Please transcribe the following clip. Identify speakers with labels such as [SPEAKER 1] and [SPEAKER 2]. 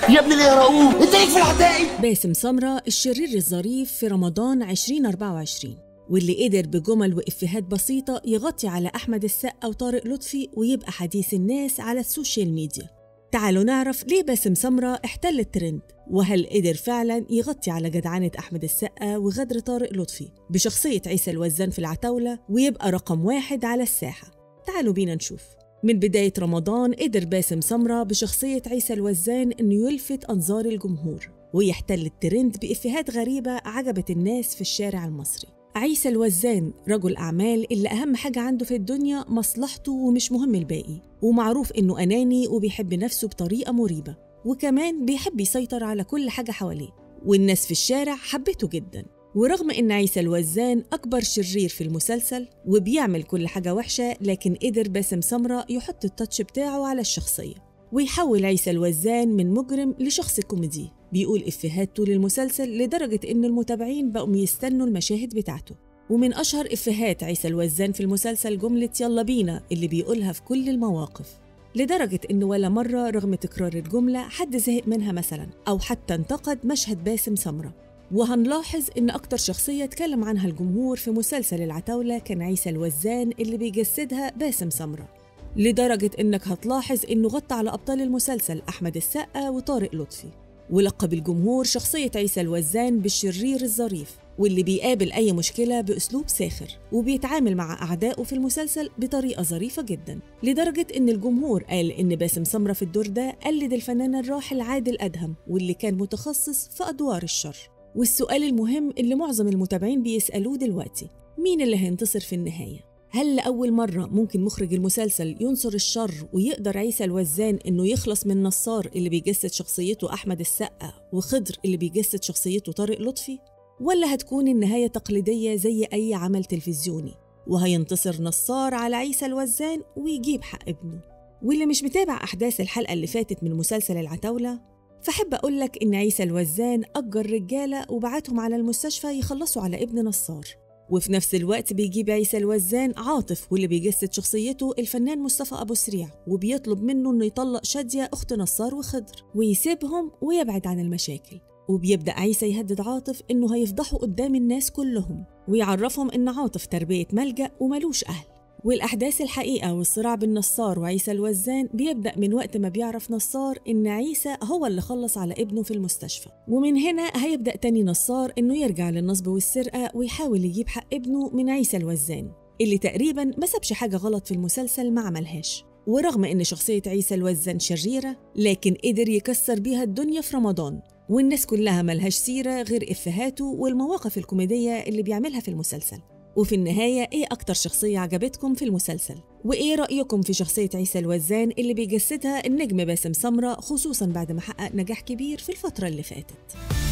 [SPEAKER 1] يا ابن اللي يا رؤوف انت ليك في العتاقي
[SPEAKER 2] باسم سمرة الشرير الظريف في رمضان 2024 واللي قدر بجمل وإفيهات بسيطة يغطي على أحمد السقا وطارق لطفي ويبقى حديث الناس على السوشيال ميديا تعالوا نعرف ليه باسم سمرة احتل الترند وهل قدر فعلا يغطي على جدعنة أحمد السقا وغدر طارق لطفي بشخصية عيسى الوزان في العتاولة ويبقى رقم واحد على الساحة تعالوا بينا نشوف من بداية رمضان قدر باسم سمرة بشخصية عيسى الوزان إنه يلفت أنظار الجمهور ويحتل الترند بإفيهات غريبة عجبت الناس في الشارع المصري عيسى الوزان رجل أعمال اللي أهم حاجة عنده في الدنيا مصلحته ومش مهم الباقي ومعروف إنه أناني وبيحب نفسه بطريقة مريبة وكمان بيحب يسيطر على كل حاجة حواليه والناس في الشارع حبته جدا ورغم إن عيسى الوزان أكبر شرير في المسلسل وبيعمل كل حاجة وحشة لكن قدر باسم سمرة يحط التاتش بتاعه على الشخصية ويحول عيسى الوزان من مجرم لشخص كوميدي بيقول إفيهات طول المسلسل لدرجة إن المتابعين بقوا يستنوا المشاهد بتاعته ومن أشهر إفيهات عيسى الوزان في المسلسل جملة يلا بينا اللي بيقولها في كل المواقف لدرجة إن ولا مرة رغم تكرار الجملة حد زهق منها مثلا أو حتى انتقد مشهد باسم سمرة وهنلاحظ إن أكتر شخصية اتكلم عنها الجمهور في مسلسل العتاولة كان عيسى الوزان اللي بيجسدها باسم سمرة لدرجة إنك هتلاحظ إنه غطى على أبطال المسلسل أحمد السقا وطارق لطفي ولقب الجمهور شخصية عيسى الوزان بالشرير الظريف واللي بيقابل أي مشكلة بأسلوب ساخر وبيتعامل مع أعدائه في المسلسل بطريقة ظريفة جدا لدرجة إن الجمهور قال إن باسم سمرة في الدور ده قلد الفنان الراحل عادل أدهم واللي كان متخصص في أدوار الشر والسؤال المهم اللي معظم المتابعين بيسألوه دلوقتي مين اللي هينتصر في النهاية؟ هل لأول مرة ممكن مخرج المسلسل ينصر الشر ويقدر عيسى الوزان إنه يخلص من نصار اللي بيجسد شخصيته أحمد السقا وخضر اللي بيجسد شخصيته طارق لطفي؟ ولا هتكون النهاية تقليدية زي أي عمل تلفزيوني وهينتصر نصار على عيسى الوزان ويجيب حق ابنه واللي مش متابع أحداث الحلقة اللي فاتت من مسلسل العتاولة فحب أقولك إن عيسى الوزان أجر رجالة وبعتهم على المستشفى يخلصوا على ابن نصار وفي نفس الوقت بيجيب عيسى الوزان عاطف واللي بيجسد شخصيته الفنان مصطفى أبو سريع وبيطلب منه إنه يطلق شادية أخت نصار وخضر ويسيبهم ويبعد عن المشاكل وبيبدأ عيسى يهدد عاطف إنه هيفضحوا قدام الناس كلهم ويعرفهم إن عاطف تربية ملجأ وملوش أهل والأحداث الحقيقة والصراع بين نصار وعيسى الوزان بيبدأ من وقت ما بيعرف نصار إن عيسى هو اللي خلص على ابنه في المستشفى ومن هنا هيبدأ تاني نصار إنه يرجع للنصب والسرقة ويحاول يجيب حق ابنه من عيسى الوزان اللي تقريبا ما سابش حاجة غلط في المسلسل ما عملهاش ورغم إن شخصية عيسى الوزان شريرة لكن قدر يكسر بيها الدنيا في رمضان والناس كلها ملهاش سيرة غير إفهاته والمواقف الكوميدية اللي بيعملها في المسلسل وفي النهاية إيه أكتر شخصية عجبتكم في المسلسل؟ وإيه رأيكم في شخصية عيسى الوزان اللي بيجسدها النجم باسم سمرة خصوصا بعد ما حقق نجاح كبير في الفترة اللي فاتت؟